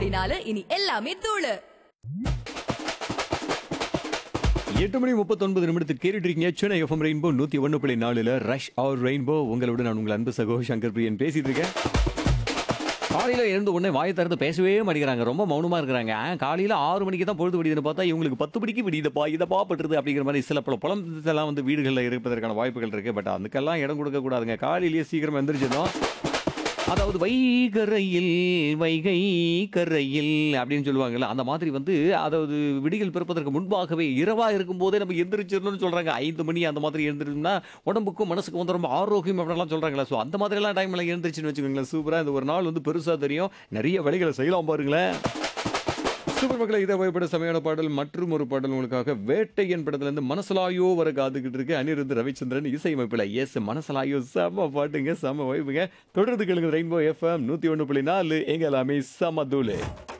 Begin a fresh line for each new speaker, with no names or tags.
புள்ளி நாலு இனி எல்லாமே தூளு
எட்டு மணி முப்பத்தொன்பது நிமிடத்துக்கு கேட்டுட்டு இருக்கீங்க சென்னை எஃப்எம் ரெயின்போ நூத்தி ஒன்று புள்ளி நாலுல ரஷ் ஆர் ரெயின்போ உங்களோட நான் உங்கள் அன்பு சகோ சங்கர் பிரியன் பேசிட்டு இருக்கேன் காலையில எழுந்த உடனே வாயை திறந்து பேசவே மாட்டேங்கிறாங்க ரொம்ப மௌனமா இருக்கிறாங்க ஆ, காலையில ஆறு மணிக்கு தான் பொழுது விடியுதுன்னு பார்த்தா இவங்களுக்கு பத்து மணிக்கு விடியுதப்பா இதை பாப்பட்டுருது அப்படிங்கிற மாதிரி சில பல புலம்பெல்லாம் வந்து வீடுகளில் இருப்பதற்கான வாய்ப்புகள் இருக்கு பட் அதுக்கெல்லாம் இடம் கொடுக்க கூடாதுங்க காலையிலேயே சீக்கிரம் எந்திரிச்சதும் அதாவது வைகரையில் வைகை கரையில் அப்படின்னு சொல்லுவாங்கல்ல அந்த மாதிரி வந்து அதாவது விடிகள் பிறப்பதற்கு முன்பாகவே இரவா இருக்கும் போதே நம்ம எந்திரிச்சிடணும்னு சொல்றாங்க ஐந்து மணி அந்த மாதிரி எழுந்திருந்தோம்னா உடம்புக்கும் மனசுக்கும் வந்து ரொம்ப ஆரோக்கியம் அப்படிலாம் சொல்றாங்களா ஸோ அந்த மாதிரிலாம் டைம்ல எழுந்திரிச்சுன்னு வச்சுக்கோங்களேன் சூப்பரா இந்த ஒரு நாள் வந்து பெருசா தெரியும் நிறைய வேலைகளை செய்யலாம் பாருங்களேன் சூப்பர் மக்களை இதை வகைப்பட சமையான பாடல் மற்றும் ஒரு பாடல் உங்களுக்காக வேட்டையன் படத்துல இருந்து மனசலாயோ வர காத்துக்கிட்டு இருக்கு அனிருத் ரவிச்சந்திரன் இசையமைப்பில் எஸ் மனசலாயோ செம பாட்டுங்க செம வைப்புங்க தொடர்ந்து கேளுங்க ரெயின்போ எஃப்எம் நூத்தி ஒன்று புள்ளி நாலு எங்க எல்லாமே சம தூளு